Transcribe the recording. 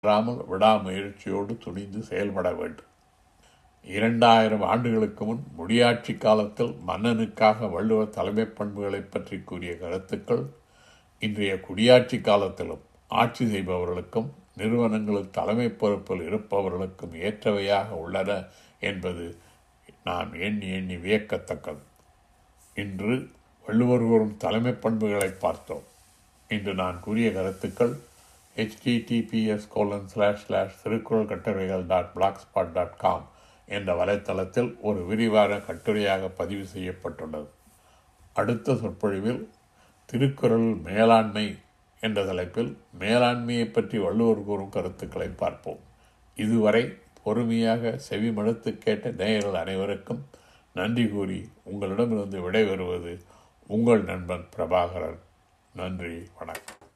வராமல் விடாமுயற்சியோடு துணிந்து செயல்பட வேண்டும் இரண்டாயிரம் ஆண்டுகளுக்கு முன் முடியாட்சி காலத்தில் மன்னனுக்காக வள்ளுவர் தலைமை பண்புகளை பற்றி கூறிய கருத்துக்கள் இன்றைய குடியாட்சி காலத்திலும் ஆட்சி செய்பவர்களுக்கும் நிறுவனங்களில் தலைமை பொறுப்பில் இருப்பவர்களுக்கும் ஏற்றவையாக உள்ளன என்பது நான் எண்ணி எண்ணி வியக்கத்தக்கது இன்று வள்ளுவர் கூறும் தலைமை பண்புகளை பார்த்தோம் இன்று நான் கூறிய கருத்துக்கள் https colon slash slash Thirukkural கட்டுரைகள் dot blogspot dot com என்ற வலைத்தளத்தில் ஒரு விரிவான கட்டுரையாக பதிவு செய்யப்பட்டுள்ளது அடுத்த சொற்பொழிவில் திருக்குறள் மேலாண்மை என்ற தலைப்பில் மேலாண்மையை பற்றி வள்ளுவர் கூறும் கருத்துக்களை பார்ப்போம் இதுவரை பொறுமையாக செவிமடுத்து கேட்ட நேயர்கள் அனைவருக்கும் நன்றி கூறி உங்களிடமிருந்து விடைபெறுவது உங்கள் நண்பன் பிரபாகரன் நன்றி வணக்கம்